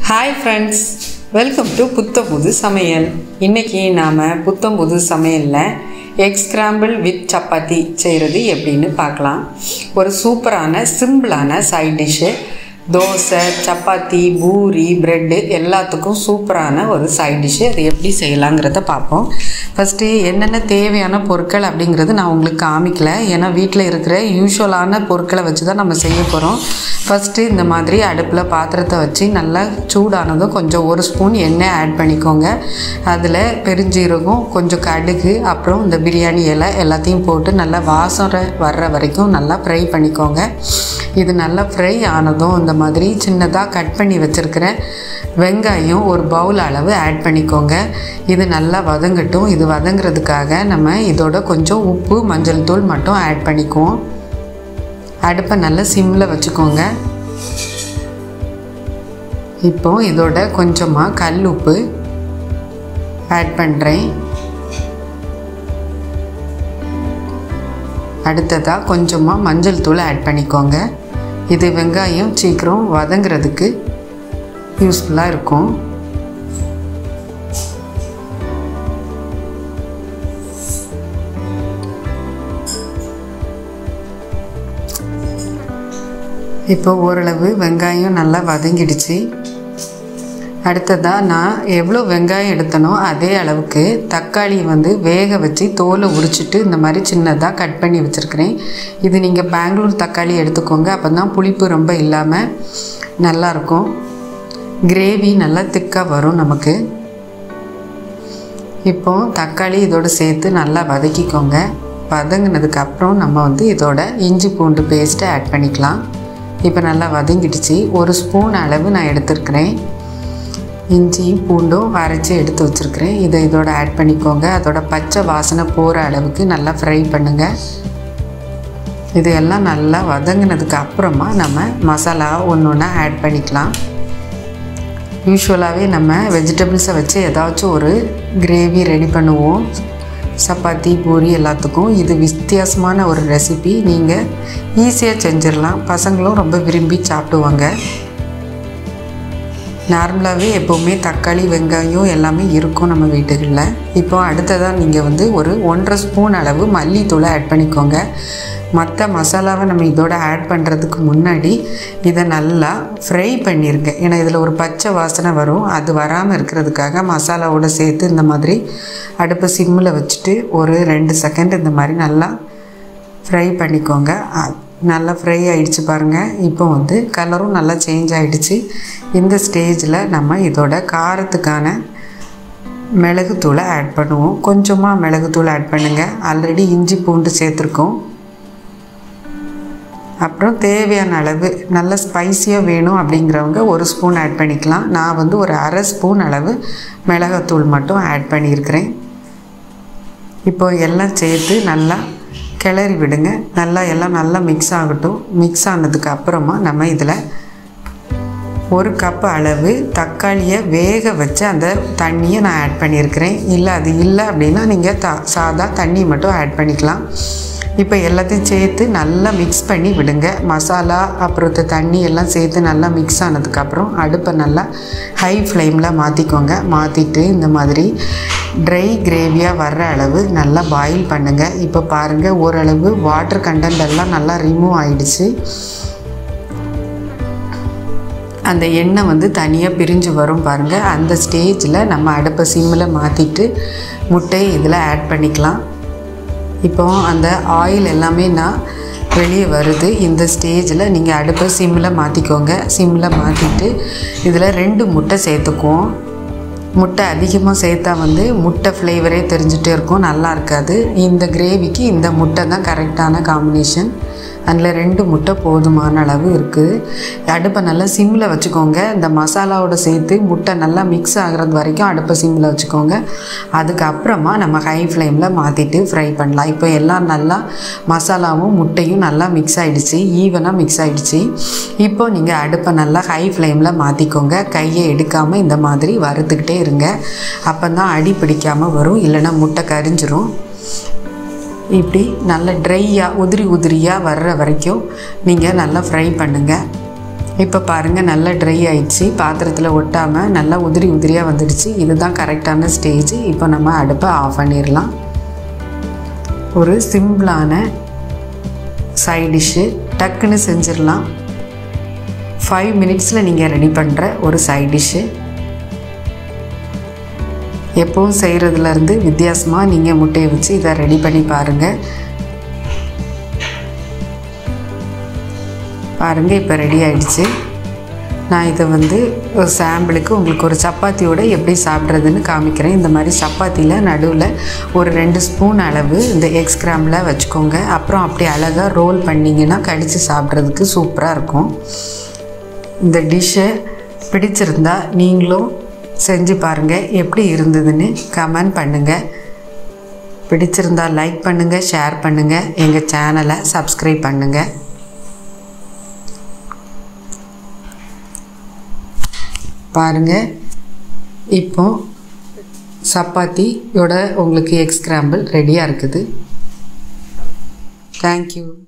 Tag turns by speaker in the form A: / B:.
A: hi friends welcome to புத்தம் புது சமையல் இன்றைக்கி நாம் புத்தம் புது சமையலில் எக் ஸ்கிராம்பிள் வித் சப்பாத்தி செய்கிறது எப்படின்னு பார்க்கலாம் ஒரு சூப்பரான சிம்பிளான side dish dosa chapati puri bread எல்லாத்துக்கும் சூப்பரான ஒரு சைட் டிஷ்ஷு அது எப்படி செய்யலாங்கிறத பார்ப்போம் ஃபஸ்ட்டு என்னென்ன தேவையான பொருட்கள் அப்படிங்கிறது நான் உங்களுக்கு காமிக்கல ஏன்னா வீட்டில் இருக்கிற யூஸ்வலான பொருட்களை வச்சு தான் நம்ம செய்ய போகிறோம் ஃபஸ்ட்டு இந்த மாதிரி அடுப்பில் பாத்திரத்தை வச்சு நல்லா சூடானதும் கொஞ்சம் ஒரு ஸ்பூன் எண்ணெய் ஆட் பண்ணிக்கோங்க அதில் பெருஞ்சீரகம் கொஞ்சம் கடுகு அப்புறம் இந்த பிரியாணி இலை எல்லாத்தையும் போட்டு நல்லா வாசம் வர்ற வரைக்கும் நல்லா ஃப்ரை பண்ணிக்கோங்க இது நல்லா ஃப்ரை ஆனதும் இந்த மாதிரி சின்னதாக கட் பண்ணி வச்சுருக்கிற வெங்காயம் ஒரு பவுல் அளவு ஆட் பண்ணிக்கோங்க இது நல்லா வதங்கட்டும் இது வதங்குறதுக்காக நம்ம இதோட கொஞ்சம் உப்பு மஞ்சள் தூள் மட்டும் ஆட் பண்ணிக்குவோம் அடுப்பை நல்லா சிம்மில் வச்சுக்கோங்க இப்போ இதோட கொஞ்சமாக கல் உப்பு ஆட் பண்ணுறேன் அடுத்ததாக கொஞ்சமாக மஞ்சள் தூள் ஆட் பண்ணிக்கோங்க இது வெங்காயம் சீக்கிரம் வதங்கிறதுக்கு யூஸ்ஃபுல்லாக இருக்கும் இப்போ ஓரளவு வெங்காயம் நல்லா வதங்கிடுச்சு அடுத்ததாக நான் எவ்வளோ வெங்காயம் எடுத்தனோ அதே அளவுக்கு தக்காளி வந்து வேக வச்சு தோலை உரிச்சிட்டு இந்த மாதிரி சின்னதாக கட் பண்ணி வச்சுருக்கிறேன் இது நீங்கள் பெங்களூர் தக்காளி எடுத்துக்கோங்க அப்போ தான் புளிப்பு ரொம்ப இல்லாமல் நல்லாயிருக்கும் கிரேவி நல்லா திக்காக வரும் நமக்கு இப்போ தக்காளி இதோடு சேர்த்து நல்லா வதக்கிக்கோங்க வதங்கினதுக்கு அப்புறம் நம்ம வந்து இதோட இஞ்சி பூண்டு பேஸ்ட்டை ஆட் பண்ணிக்கலாம் இப்போ நல்லா வதங்கிடுச்சு ஒரு ஸ்பூன் அளவு நான் எடுத்துருக்கிறேன் இஞ்சியும் பூண்டும் அரைச்சி எடுத்து வச்சுருக்கிறேன் இதை இதோட ஆட் பண்ணிக்கோங்க அதோட பச்சை வாசனை போகிற அளவுக்கு நல்லா ஃப்ரை பண்ணுங்கள் இதையெல்லாம் நல்லா வதங்கினதுக்கு அப்புறமா நம்ம மசாலா ஒன்று ஒன்றா ஆட் பண்ணிக்கலாம் யூஸ்வலாகவே நம்ம வெஜிடபிள்ஸை வச்சு ஏதாச்சும் ஒரு கிரேவி ரெடி பண்ணுவோம் சப்பாத்தி பூரி எல்லாத்துக்கும் இது வித்தியாசமான ஒரு ரெசிபி நீங்கள் ஈஸியாக செஞ்சிடலாம் பசங்களும் ரொம்ப விரும்பி சாப்பிடுவாங்க நார்மலாகவே எப்போவுமே தக்காளி வெங்காயம் எல்லாமே இருக்கும் நம்ம வீட்டுகளில் இப்போ அடுத்ததாக நீங்கள் வந்து ஒரு ஒன்றரை ஸ்பூன் அளவு மல்லித்தூளை ஆட் பண்ணிக்கோங்க மற்ற மசாலாவை நம்ம இதோட ஆட் பண்ணுறதுக்கு முன்னாடி இதை நல்லா ஃப்ரை பண்ணியிருங்க ஏன்னா இதில் ஒரு பச்சை வாசனை வரும் அது வராமல் இருக்கிறதுக்காக மசாலாவோடு சேர்த்து இந்த மாதிரி அடுப்பை சிம்மில் வச்சுட்டு ஒரு ரெண்டு செகண்ட் இந்த மாதிரி நல்லா ஃப்ரை பண்ணிக்கோங்க நல்லா ஃப்ரை ஆகிடுச்சு பாருங்கள் இப்போ வந்து கலரும் நல்லா சேஞ்ச் ஆகிடுச்சு இந்த ஸ்டேஜில் நம்ம இதோட காரத்துக்கான மிளகுத்தூளை ஆட் பண்ணுவோம் கொஞ்சமாக மிளகுத்தூள் ஆட் பண்ணுங்கள் ஆல்ரெடி இஞ்சி பூண்டு சேர்த்துருக்கோம் அப்புறம் தேவையான அளவு நல்ல ஸ்பைஸியாக வேணும் அப்படிங்கிறவங்க ஒரு ஸ்பூன் ஆட் பண்ணிக்கலாம் நான் வந்து ஒரு அரை ஸ்பூன் அளவு மிளகாத்தூள் மட்டும் ஆட் பண்ணியிருக்கிறேன் இப்போ எல்லாம் சேர்த்து நல்லா கிளறி விடுங்க நல்லா எல்லாம் நல்லா மிக்ஸ் ஆகட்டும் மிக்ஸ் ஆனதுக்கு அப்புறமா நம்ம இதில் ஒரு கப் அளவு தக்காளியை வேக வச்சு அந்த தண்ணியை நான் ஆட் பண்ணியிருக்கிறேன் இல்லை அது இல்லை அப்படின்னா நீங்கள் த சாதா தண்ணி மட்டும் ஆட் பண்ணிக்கலாம் இப்போ எல்லாத்தையும் சேர்த்து நல்லா மிக்ஸ் பண்ணி விடுங்க மசாலா அப்புறத்து தண்ணி எல்லாம் சேர்த்து நல்லா மிக்ஸ் ஆனதுக்கப்புறம் அடுப்பை நல்லா ஹை ஃப்ளேமில் மாற்றிக்கோங்க மாற்றிட்டு இந்த மாதிரி ட்ரை கிரேவியாக வர்ற அளவு நல்லா பாயில் பண்ணுங்கள் இப்போ பாருங்கள் ஓரளவு வாட்டர் கண்டென்ட் எல்லாம் நல்லா ரிமூவ் ஆகிடுச்சு அந்த எண்ணெய் வந்து தனியாக பிரிஞ்சு வரும் பாருங்கள் அந்த ஸ்டேஜில் நம்ம அடுப்பை சிம்மில் மாற்றிட்டு முட்டையை இதில் ஆட் பண்ணிக்கலாம் இப்போ அந்த ஆயில் எல்லாமே நான் வெளியே வருது இந்த ஸ்டேஜில் நீங்கள் அடுப்பை சிம்மில் மாற்றிக்கோங்க சிம்மில் மாற்றிட்டு இதில் ரெண்டு முட்டை சேர்த்துக்குவோம் முட்டை அதிகமாக சேர்த்தா வந்து முட்டை ஃப்ளேவரே தெரிஞ்சுட்டே இருக்கும் நல்லா இருக்காது இந்த கிரேவிக்கு இந்த முட்டை தான் கரெக்டான காம்பினேஷன் அதில் ரெண்டு முட்டை போதுமான அளவு இருக்குது அடுப்பை நல்லா சிம்மில் வச்சுக்கோங்க இந்த மசாலாவோட சேர்த்து முட்டை நல்லா மிக்ஸ் ஆகிறது வரைக்கும் அடுப்பை சிம்மில் வச்சுக்கோங்க அதுக்கப்புறமா நம்ம ஹை ஃப்ளேமில் மாற்றிட்டு ஃப்ரை பண்ணலாம் இப்போ எல்லாம் நல்லா மசாலாவும் முட்டையும் நல்லா மிக்ஸ் ஆகிடுச்சு ஈவனாக மிக்ஸ் ஆகிடுச்சு இப்போ நீங்கள் அடுப்பை நல்லா ஹை ஃப்ளேமில் மாற்றிக்கோங்க கையை எடுக்காமல் இந்த மாதிரி வறுத்துக்கிட்டே இருங்க அப்போ தான் அடி பிடிக்காமல் வரும் இல்லைன்னா முட்டை கரிஞ்சிரும் இப்படி நல்ல ட்ரையாக உதிரி உதிரியாக வர்ற வரைக்கும் நீங்கள் நல்லா ஃப்ரை பண்ணுங்கள் இப்போ பாருங்கள் நல்லா ட்ரை ஆயிடுச்சு பாத்திரத்தில் ஒட்டாமல் நல்லா உதிரி உதிரியாக வந்துடுச்சு இதுதான் கரெக்டான ஸ்டேஜ் இப்போ நம்ம அடுப்பை ஆஃப் பண்ணிடலாம் ஒரு சிம்பிளான சைட் டிஷ்ஷு டக்குன்னு செஞ்சிடலாம் ஃபைவ் மினிட்ஸில் நீங்கள் ரெடி பண்ணுற ஒரு சைட் டிஷ்ஷு எப்பவும் செய்கிறதுலேருந்து வித்தியாசமாக நீங்கள் முட்டையை வச்சு இதை ரெடி பண்ணி பாருங்கள் பாருங்கள் இப்போ ரெடி ஆயிடுச்சு நான் இதை வந்து ஒரு சாம்பிளுக்கு உங்களுக்கு ஒரு சப்பாத்தியோட எப்படி சாப்பிட்றதுன்னு காமிக்கிறேன் இந்த மாதிரி சப்பாத்தியில் நடுவில் ஒரு ரெண்டு ஸ்பூன் அளவு இந்த எக்ஸ் கிராமில் வச்சுக்கோங்க அப்புறம் அப்படி அழகாக ரோல் பண்ணிங்கன்னா கடித்து சாப்பிட்றதுக்கு சூப்பராக இருக்கும் இந்த டிஷ்ஷை பிடிச்சிருந்தா நீங்களும் செஞ்சு பாருங்கள் எப்படி இருந்ததுன்னு கமெண்ட் பண்ணுங்கள் பிடிச்சிருந்தா லைக் பண்ணுங்கள் ஷேர் பண்ணுங்கள் எங்கள் சேனலை சப்ஸ்கிரைப் பண்ணுங்கள் பாருங்கள் இப்போ சப்பாத்தியோட உங்களுக்கு எக் ஸ்கிராம்பிள் ரெடியாக இருக்குது தேங்க்யூ